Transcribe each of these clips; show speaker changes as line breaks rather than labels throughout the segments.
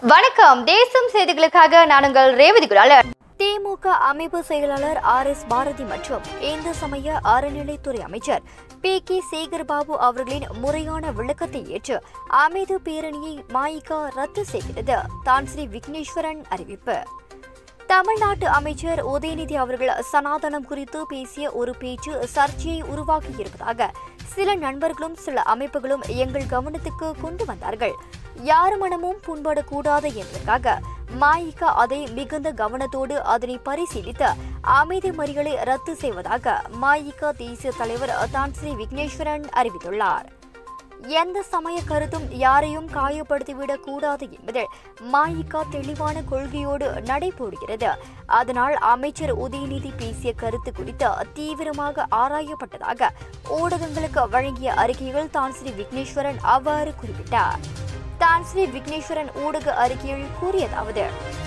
வணக்கம் தேசம் செய்திகளுக்காக நான் உங்கள் ரேவதி குலாலர்
திமுக அமைப்பு செயலாளர் ஆர் எஸ் பாரதி மற்றும் இந்து சமய அறநிலைத்துறை அமைச்சர் பி கே சேகர்பாபு அவர்களின் முறையான விளக்கத்தை ஏற்று அமைதி பேரணியை மாயிகா ரத்து செய்கிறது தான் ஸ்ரீ விக்னேஸ்வரன் அறிவிப்பு தமிழ்நாட்டு அமைச்சர் உதயநிதி அவர்கள் சனாதனம் குறித்து பேசிய ஒரு பேச்சு சர்ச்சையை உருவாக்கியிருப்பதாக சில நண்பர்களும் சில அமைப்புகளும் எங்கள் கவனத்துக்கு கொண்டு வந்தார்கள் யார் மனமும் புண்படக்கூடாது என்பதற்காக மாயிகா அதை மிகுந்த கவனத்தோடு அதனை பரிசீலித்து அமைதி மறியலை ரத்து செய்வதாக மாயிகா தேசிய தலைவர் தான் ஸ்ரீ விக்னேஸ்வரன் அறிவித்துள்ளார் எந்த சமய கருத்தும் யாரையும் காயப்படுத்திவிடக் கூடாது என்பதில் மாயிகா தெளிவான கொள்கையோடு நடைபோடுகிறது அதனால் அமைச்சர் உதயநிதி பேசிய கருத்து குறித்து தீவிரமாக ஆராயப்பட்டதாக ஊடகங்களுக்கு வழங்கிய அறிக்கையில் தான் ஸ்ரீ விக்னேஸ்வரன் அவ்வாறு குறிப்பிட்டார் தான் ஸ்ரீ விக்னேஸ்வரன் ஊடக அறிக்கையில் கூறியதாவது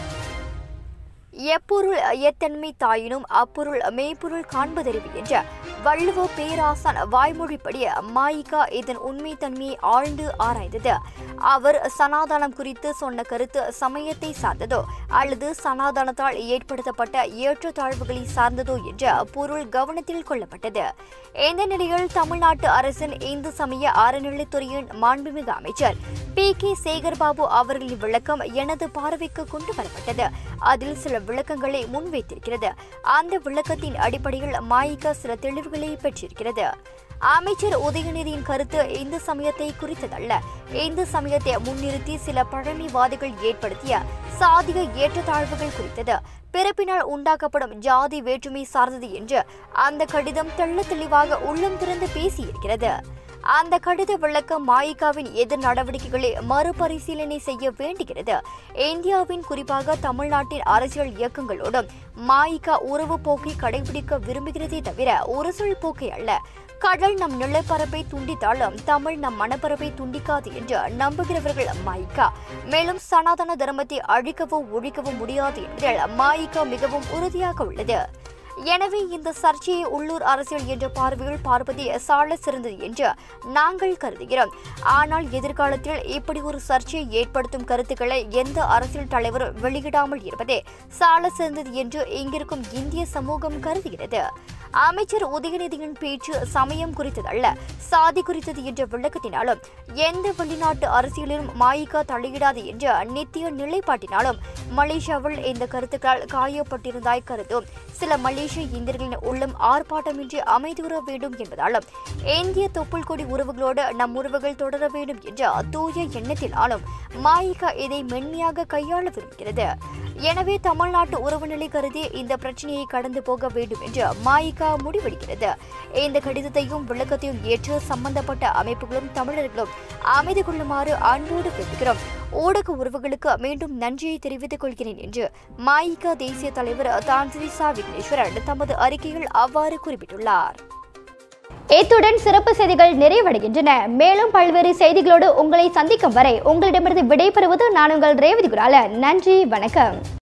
எப்பொருள் எத்தன்மை தாயினும் அப்பொருள் மெய்ப்பொருள் காண்பதறிவு என்ற வள்ளுவ பேராசான் வாய்மொழிப்படி மாயிகா இதன் உண்மை தன்மையை ஆழ்ந்து ஆராய்ந்தது அவர் சனாதனம் குறித்து சொன்ன கருத்து சமயத்தை சார்ந்ததோ அல்லது சனாதனத்தால் ஏற்படுத்தப்பட்ட ஏற்றத்தாழ்வுகளை சார்ந்ததோ என்ற பொருள் கவனத்தில் கொள்ளப்பட்டது இந்த நிலையில் தமிழ்நாட்டு அரசின் இந்து சமய அறநிலைத்துறையின் மாண்புமிகு அமைச்சர் பி கே சேகர்பாபு அவர்களின் விளக்கம் எனது பார்வைக்கு கொண்டு வரப்பட்டது அதில் சில விளக்கங்களை முன்வைத்திருக்கிறது அந்த விளக்கத்தின் அடிப்படையில் மாயிகா சில தெளிவுகளை பெற்றிருக்கிறது அமைச்சர் உதயநிதியின் கருத்து இந்து சமயத்தை குறித்ததல்ல இந்து சமயத்தை முன்னிறுத்தி சில பழமைவாதிகள் ஏற்படுத்திய சாதிக ஏற்றத்தாழ்வுகள் குறித்தது பிறப்பினால் உண்டாக்கப்படும் ஜாதி வேற்றுமை சார்ந்தது என்று அந்த கடிதம் தெள்ள தெளிவாக உள்ளம் திறந்து பேசியிருக்கிறது அந்த கடித விளக்கம் மாயிகாவின் எதிர் நடவடிக்கைகளை மறுபரிசீலனை செய்ய வேண்டுகிறது இந்தியாவின் குறிப்பாக தமிழ்நாட்டின் அரசியல் இயக்கங்களோடும் மாயிகா உறவு போக்கை கடைபிடிக்க விரும்புகிறதே தவிர ஒரு சொல் போக்கை அல்ல கடல் நம் நிலப்பரப்பை துண்டித்தாலும் தமிழ் நம் மனப்பரப்பை துண்டிக்காது என்று நம்புகிறவர்கள் மாயிகா மேலும் சனாதன தர்மத்தை அழிக்கவோ ஒழிக்கவோ முடியாது என்பதில் மாயிகா மிகவும் உறுதியாக உள்ளது எனவே இந்த சர்ச்சையை உள்ளூர் அரசியல் என்ற பார்வையில் பார்ப்பதே சால சிறந்தது என்று நாங்கள் கருதுகிறோம் ஆனால் எதிர்காலத்தில் இப்படி ஒரு சர்ச்சையை ஏற்படுத்தும் கருத்துக்களை எந்த அரசியல் தலைவரும் வெளியிடாமல் இருப்பதே சால சிறந்தது என்று இங்கிருக்கும் இந்திய சமூகம் கருதுகிறது அமைச்சர் உதயநிதியின் பேச்சு சமயம் குறித்ததல்ல சாதி குறித்தது என்ற விளக்கத்தினாலும் எந்த வெளிநாட்டு அரசியலிலும் மாயிகா தலையிடாது என்ற நித்திய நிலைப்பாட்டினாலும் மலேசியாவில் இந்த கருத்துக்கள் காயப்பட்டிருந்தாய் கருதும் சில மலேசிய இந்தியர்களின் உள்ளம் ஆர்ப்பாட்டமின்றி அமைதியுற வேண்டும் என்பதாலும் இந்திய தொப்புள் கொடி உறவுகளோடு நம் உறவுகள் தொடர வேண்டும் என்ற தூய எண்ணத்தினாலும் மாயிகா இதை மென்மையாக கையாள விரும்புகிறது எனவே தமிழ்நாட்டு உறவுநிலை கருதி இந்த பிரச்சனையை கடந்து போக வேண்டும் என்று மாயிகா முடிவெடுக்கிறது இந்த கடிதத்தையும் விளக்கத்தையும் ஏற்று சம்பந்தப்பட்ட அமைப்புகளும் தமிழர்களும் அமைதி கொள்ளுமாறு அன்போடு கேட்கிறோம் ஊடக உறவுகளுக்கு மீண்டும் நன்றியை தெரிவித்துக் கொள்கிறேன் என்று மாயிகா தேசிய தலைவர் தான்சிரி சா விக்னேஸ்வரன் தமது அறிக்கையில் அவ்வாறு குறிப்பிட்டுள்ளார்
இத்துடன் சிறப்பு செய்திகள் நிறைவடைகின்றன மேலும் பல்வேறு செய்திகளோடு உங்களை சந்திக்கும் வரை உங்களிடமிருந்து விடைபெறுவது நான் உங்கள் ரேவதி குரால நன்றி வணக்கம்